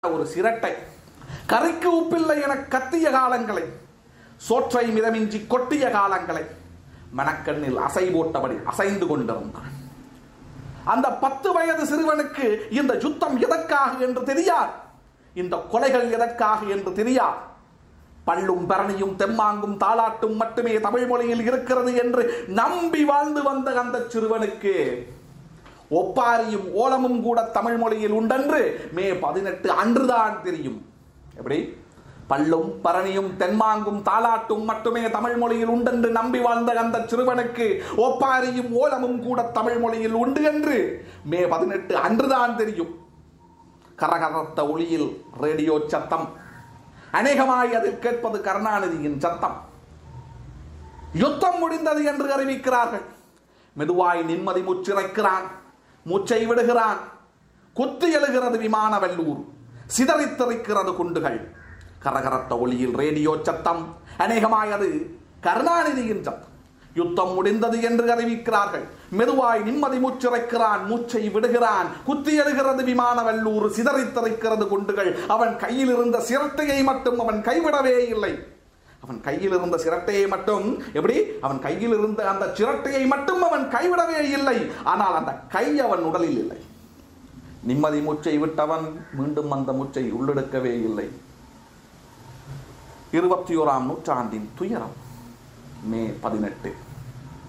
ஒரு சிரட்டை கறிக்கு உப்பில்லை என கத்திய காலங்களை சோற்றை மிதமின்றி கொட்டிய காலங்களை மனக்கண்ணில் அசை போட்டபடி அசைந்து கொண்டிருந்தான் அந்த பத்து வயது சிறுவனுக்கு இந்த யுத்தம் எதற்காக என்று தெரியாது இந்த கொலைகள் எதற்காக என்று தெரியாது பள்ளும் பரணியும் தெம்மாங்கும் தாளாட்டும் மட்டுமே தமிழ் மொழியில் இருக்கிறது என்று நம்பி வாழ்ந்து வந்த அந்த சிறுவனுக்கு ஒப்பாரியும் ஓலமும் கூட தமிழ் மொழியில் உண்டென்று மே பதினெட்டு அன்றுதான் தெரியும் எப்படி பள்ளும் பரணியும் தென்மாங்கும் தாளாட்டும் மட்டுமே தமிழ் மொழியில் உண்டென்று நம்பி வாழ்ந்த அந்த சிறுவனுக்கு ஒப்பாரியும் ஓலமும் கூட தமிழ் மொழியில் உண்டு என்று மே பதினெட்டு அன்றுதான் தெரியும் கரகரத்த ஒளியில் ரேடியோ சத்தம் அநேகமாய் அதில் கேட்பது கருணாநிதியின் சத்தம் யுத்தம் முடிந்தது என்று அறிவிக்கிறார்கள் மெதுவாய் நிம்மதி முச்சிறைக்கிறான் மூச்சை விடுகிறான் குத்து எழுகிறது விமான வல்லூர் சிதறித்தறிக்கிறது குண்டுகள் கரகரத்த ஒளியில் ரேடியோ சத்தம் அநேகமாய் அது கருணாநிதியின் சத்தம் யுத்தம் முடிந்தது என்று அறிவிக்கிறார்கள் மெதுவாய் நிம்மதி மூச்சிறைக்கிறான் மூச்சை விடுகிறான் குத்தி எழுகிறது விமான வல்லூர் சிதறித்தறிக்கிறது குண்டுகள் அவன் கையில் இருந்த சிரட்டையை மட்டும் அவன் கைவிடவே இல்லை அவன் கையில் இருந்த சிரட்டையை மட்டும் எப்படி அவன் கையில் இருந்த அந்த சிரட்டையை மட்டும் அவன் கைவிடவே இல்லை ஆனால் அந்த கை அவன் உடலில் இல்லை நிம்மதி மூச்சை விட்டவன் மீண்டும் அந்த மூச்சை உள்ளெடுக்கவே இல்லை இருபத்தி ஓராம் நூற்றாண்டின் துயரம் மே பதினெட்டு